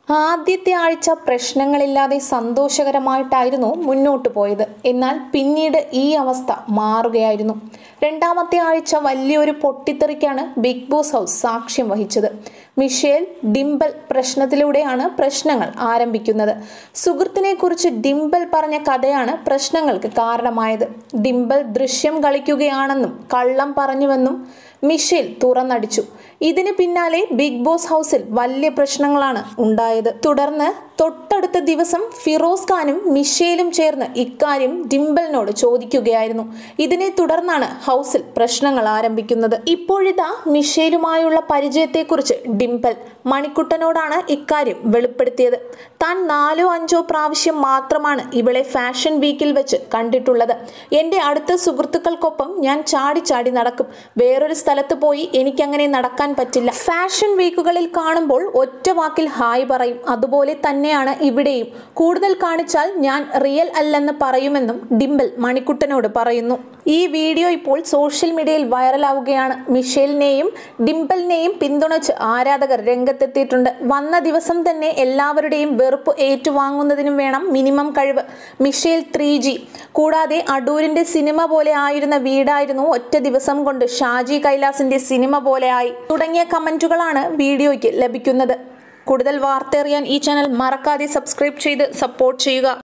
ആദ്യത്തെ ആഴ്ച പ്രശ്നങ്ങളില്ലാതെ സന്തോഷകരമായിട്ടായിരുന്നു മുന്നോട്ട് പോയത് എന്നാൽ പിന്നീട് ഈ അവസ്ഥ മാറുകയായിരുന്നു രണ്ടാമത്തെ ആഴ്ച വലിയൊരു പൊട്ടിത്തെറിക്കാണ് ബിഗ് ബോസ് ഹൗസ് സാക്ഷ്യം വഹിച്ചത് മിഷേൽ ഡിംബൽ പ്രശ്നത്തിലൂടെയാണ് പ്രശ്നങ്ങൾ ആരംഭിക്കുന്നത് സുഹൃത്തിനെ കുറിച്ച് ഡിംബൽ പറഞ്ഞ കഥയാണ് പ്രശ്നങ്ങൾക്ക് കാരണമായത് ഡിംബൽ ദൃശ്യം കളിക്കുകയാണെന്നും കള്ളം പറഞ്ഞുവെന്നും മിഷേൽ തുറന്നടിച്ചു ഇതിന് പിന്നാലെ ബിഗ് ബോസ് ഹൗസിൽ വലിയ പ്രശ്നങ്ങളാണ് ഉണ്ടായത് തുടർന്ന് തൊട്ടടുത്ത ദിവസം ഫിറോസ് ഖാനും മിഷേലും ചേർന്ന് ഇക്കാര്യം ഡിംബലിനോട് ചോദിക്കുകയായിരുന്നു ഇതിനെ തുടർന്നാണ് ഹൗസിൽ പ്രശ്നങ്ങൾ ആരംഭിക്കുന്നത് ഇപ്പോഴിതാ മിഷേലുമായുള്ള പരിചയത്തെക്കുറിച്ച് ഡിംബൽ മണിക്കുട്ടനോടാണ് ഇക്കാര്യം വെളിപ്പെടുത്തിയത് താൻ നാലോ അഞ്ചോ പ്രാവശ്യം മാത്രമാണ് ഇവളെ ഫാഷൻ വീക്കിൽ വെച്ച് കണ്ടിട്ടുള്ളത് എൻ്റെ അടുത്ത സുഹൃത്തുക്കൾക്കൊപ്പം ഞാൻ ചാടി ചാടി നടക്കും വേറൊരു സ്ഥലത്ത് പോയി എനിക്കങ്ങനെ നടക്കാൻ പറ്റില്ല ഫാഷൻ വീക്കുകളിൽ കാണുമ്പോൾ ഒറ്റ വാക്കിൽ ഹായ് പറയും അതുപോലെ തന്നെയാണ് ഇവിടെയും കൂടുതൽ കാണിച്ചാൽ ഞാൻ റിയൽ അല്ലെന്ന് പറയുമെന്നും ഡിംബൽ മണിക്കുട്ടനോട് പറയുന്നു ഈ വീഡിയോ ഇപ്പോൾ സോഷ്യൽ മീഡിയയിൽ വൈറലാവുകയാണ് മിഷേലിനെയും ഡിംബലിനെയും പിന്തുണച്ച് ആരാധകർ രംഗത്തെത്തിയിട്ടുണ്ട് വന്ന ദിവസം തന്നെ എല്ലാവരുടെയും വെറുപ്പ് ഏറ്റുവാങ്ങുന്നതിനും വേണം മിനിമം കഴിവ് മിഷേൽ ത്രീ ജി കൂടാതെ അടൂരിന്റെ സിനിമ പോലെ ആയിരുന്ന വീടായിരുന്നു ഒറ്റ ദിവസം കൊണ്ട് ഷാജി കൈലാസിന്റെ സിനിമ പോലെയായി തുടങ്ങിയ കമന്റുകളാണ് വീഡിയോയ്ക്ക് ലഭിക്കുന്നത് കൂടുതൽ വാർത്ത അറിയാൻ ഈ ചാനൽ മറക്കാതെ സബ്സ്ക്രൈബ് ചെയ്ത് സപ്പോർട്ട് ചെയ്യുക